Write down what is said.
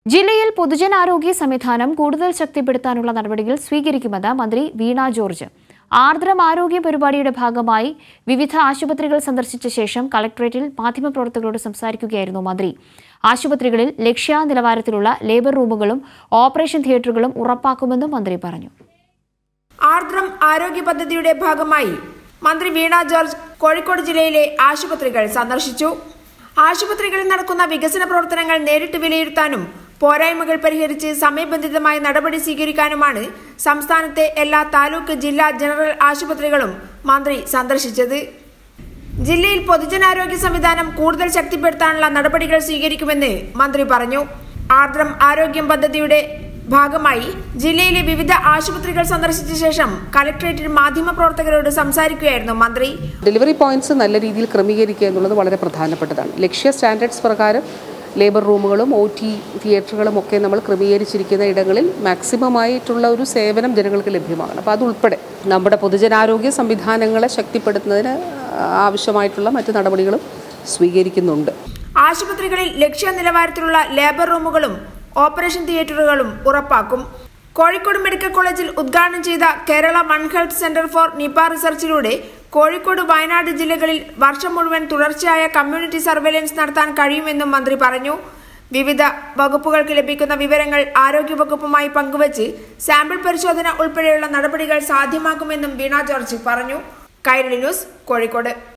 ജില്ലയിൽ പൊതുജനാരോഗ്യ സംവിധാനം കൂടുതൽ ശക്തിപ്പെടുത്താനുള്ള നടപടികൾ സ്വീകരിക്കുമെന്ന് മന്ത്രി വീണ ജോർജ് ആർദ്രം ആരോഗ്യ പരിപാടിയുടെ ഭാഗമായി വിവിധ ആശുപത്രികൾ സന്ദർശിച്ച ശേഷം കളക്ടറേറ്റിൽ മാധ്യമപ്രവർത്തകരോട് സംസാരിക്കുകയായിരുന്നു മന്ത്രി ആശുപത്രികളിൽ ലക്ഷ്യ നിലവാരത്തിലുള്ള ലേബർ റൂമുകളും ഓപ്പറേഷൻ തിയേറ്ററുകളും ഉറപ്പാക്കുമെന്നും മന്ത്രി പറഞ്ഞു ആർദ്രം ആരോഗ്യ പദ്ധതിയുടെ ഭാഗമായി മന്ത്രി വീണ ജോർജ് കോഴിക്കോട് ജില്ലയിലെ ആശുപത്രികൾ സന്ദർശിച്ചു ആശുപത്രികളിൽ നടക്കുന്ന വികസന പ്രവർത്തനങ്ങൾ നേരിട്ട് വിലയിരുത്താനും പോരായ്മകൾ പരിഹരിച്ച് സമയബന്ധിതമായ നടപടി സ്വീകരിക്കാനുമാണ് സംസ്ഥാനത്തെ എല്ലാ താലൂക്ക് ജില്ലാ ജനറൽ ആശുപത്രികളും മന്ത്രി സന്ദർശിച്ചത് ജില്ലയിൽ പൊതുജനാരോഗ്യ സംവിധാനം കൂടുതൽ ശക്തിപ്പെടുത്താനുള്ള നടപടികൾ സ്വീകരിക്കുമെന്ന് മന്ത്രി പറഞ്ഞു ആർദ്രം ആരോഗ്യം പദ്ധതിയുടെ ഭാഗമായി ജില്ലയിലെ വിവിധ ആശുപത്രികൾ സന്ദർശിച്ച ശേഷം കലക്ടറേറ്റിൽ മാധ്യമപ്രവർത്തകരോട് സംസാരിക്കുകയായിരുന്നു മന്ത്രി ഡെലിവറി പോയിന്റ്സ് നല്ല രീതിയിൽ ക്രമീകരിക്കുക എന്നുള്ളത് വളരെ പ്രധാനപ്പെട്ടതാണ് ലക്ഷ്യ സ്റ്റാൻഡേർഡ്സ് പ്രകാരം ലേബർ റൂമുകളും ഒ ടി തിയേറ്ററുകളും ഒക്കെ നമ്മൾ ക്രമീകരിച്ചിരിക്കുന്ന ഇടങ്ങളിൽ മാക്സിമമായിട്ടുള്ള ഒരു സേവനം ജനങ്ങൾക്ക് ലഭ്യമാകണം അപ്പോൾ അതുൾപ്പെടെ നമ്മുടെ പൊതുജനാരോഗ്യ സംവിധാനങ്ങളെ ശക്തിപ്പെടുത്തുന്നതിന് ആവശ്യമായിട്ടുള്ള മറ്റ് നടപടികളും സ്വീകരിക്കുന്നുണ്ട് ആശുപത്രികളിൽ ലക്ഷ്യ നിലവാരത്തിലുള്ള ലേബർ റൂമുകളും ഓപ്പറേഷൻ തിയേറ്ററുകളും ഉറപ്പാക്കും കോഴിക്കോട് മെഡിക്കൽ കോളേജിൽ ഉദ്ഘാടനം ചെയ്ത Kerala one health centre for Nipah റിസർച്ചിലൂടെ കോഴിക്കോട് വയനാട് ജില്ലകളിൽ വർഷം മുഴുവൻ തുടർച്ചയായ കമ്മ്യൂണിറ്റി സർവേലൻസ് നടത്താൻ കഴിയുമെന്നും മന്ത്രി പറഞ്ഞു വിവിധ വകുപ്പുകൾക്ക് ലഭിക്കുന്ന വിവരങ്ങൾ ആരോഗ്യവകുപ്പുമായി പങ്കുവച്ച് സാമ്പിൾ പരിശോധന ഉൾപ്പെടെയുള്ള നടപടികൾ സാധ്യമാക്കുമെന്നും വീണ ജോർജ് പറഞ്ഞു കൈരളി ന്യൂസ് കോഴിക്കോട്